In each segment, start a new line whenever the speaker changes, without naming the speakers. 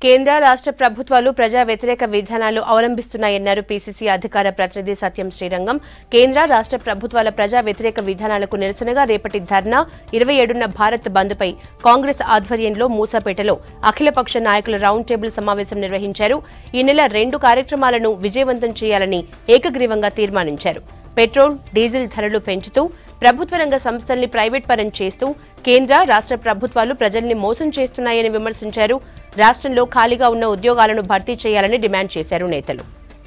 కేంద్ర రాష్ట్ర ప్రభుత్వాలు ప్రజా వ్యతిరేక విధానాలు అవలంబిస్తున్నాయన్నారు పీసీసీ అధికార ప్రతినిధి సత్యం శ్రీరంగం కేంద్ర రాష్ట్ర ప్రభుత్వాల ప్రజా వ్యతిరేక విధానాలకు నిరసనగా రేపటి ధర్నా ఇరవై ఏడున్న భారత్ బంద్పై కాంగ్రెస్ ఆధ్వర్యంలో మూసాపేటలో అఖిలపక్ష నాయకుల రౌండ్ టేబుల్ సమావేశం నిర్వహించారు ఈ నెల రెండు కార్యక్రమాలను విజయవంతం చేయాలని ఏకగ్రీవంగా తీర్మానించారు పెట్రోల్ డీజిల్ ధరలు పెంచుతూ ప్రభుత్వ రంగ సంస్థల్ని ప్రైవేట్ పరం చేస్తూ కేంద్ర రాష్ట్ర ప్రభుత్వాలు ప్రజల్ని మోసం చేస్తున్నాయని విమర్శించారు రాష్ట్రంలో ఖాళీగా ఉన్న ఉద్యోగాలను భర్తీ చేయాలని డిమాండ్ చేశారు నేతలు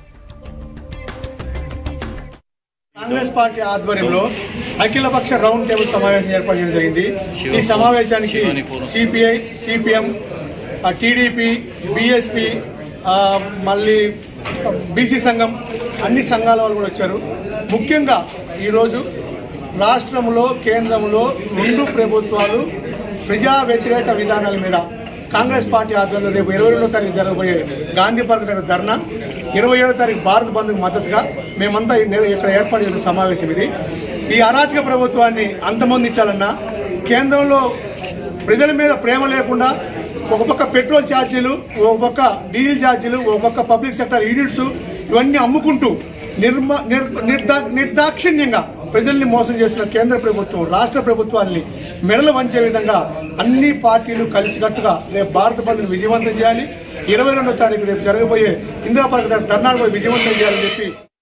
కాంగ్రెస్ పార్టీ ఆధ్వర్యంలో అఖిలపక్ష రౌండ్ టేబుల్ సమావేశం ఏర్పాటు చేయడం జరిగింది ఈ సమావేశానికి సిపిఐ సిపిఎం టీడీపీ బీఎస్పీ మళ్ళీ బీసీ సంఘం అన్ని సంఘాల వాళ్ళు కూడా వచ్చారు ముఖ్యంగా ఈరోజు రాష్ట్రంలో కేంద్రంలో రెండు ప్రభుత్వాలు ప్రజా వ్యతిరేక విధానాల మీద కాంగ్రెస్ పార్టీ ఆధ్వర్యంలో రేపు ఇరవై రెండో తారీఖు జరగబోయే గాంధీ పార్క్ దగ్గర ధర్నా ఇరవై ఏడో తారీఖు భారత్ బంద్కు మద్దతుగా మేమంతా ఈ నెల- ఇక్కడ ఏర్పాటు చేసిన సమావేశం ఇది ఈ అరాచక ప్రభుత్వాన్ని అంతమొందించాలన్నా కేంద్రంలో ప్రజల మీద ప్రేమ లేకుండా ఒక పక్క పెట్రోల్ ఛార్జీలు ఒక పక్క డీజిల్ ఛార్జీలు ఒక పక్క పబ్లిక్ సెక్టర్ యూనిట్స్ ఇవన్నీ అమ్ముకుంటూ నిర్మ నిర్ నిర్దా నిర్దాక్షిణ్యంగా ప్రజల్ని మోసం చేస్తున్న కేంద్ర ప్రభుత్వం రాష్ట్ర ప్రభుత్వాన్ని మెడలు వంచే విధంగా అన్ని పార్టీలు కలిసికట్టుగా రేపు భారత బంద్ను విజయవంతం చేయాలి ఇరవై రెండో తారీఖు రేపు జరగబోయే ఇందిరా పార్క్ దగ్గర ధర్నాలు కూడా విజయవంతం చేయాలని చెప్పి